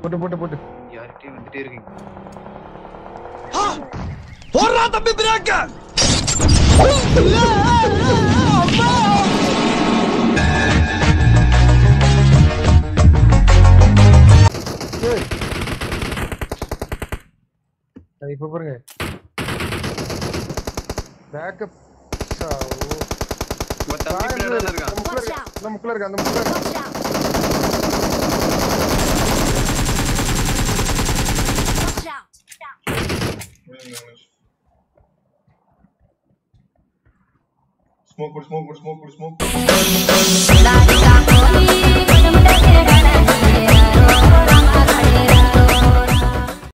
போட்டு போட்டு போட்டு யார்கிட்டயும் வந்துட்டே இருக்கீங்க போடுறா தம்பி பிரேக்க ஏய். அது இப்ப பாருங்க பேக்கப் உன் தம்பி பின்னாடி தானே இருக்கான் அந்த முக்கில் இருக்கு அந்த முக்கில் இருக்கு Watch out! Watch out! Smoke, put smoke, put smoke, put smoke.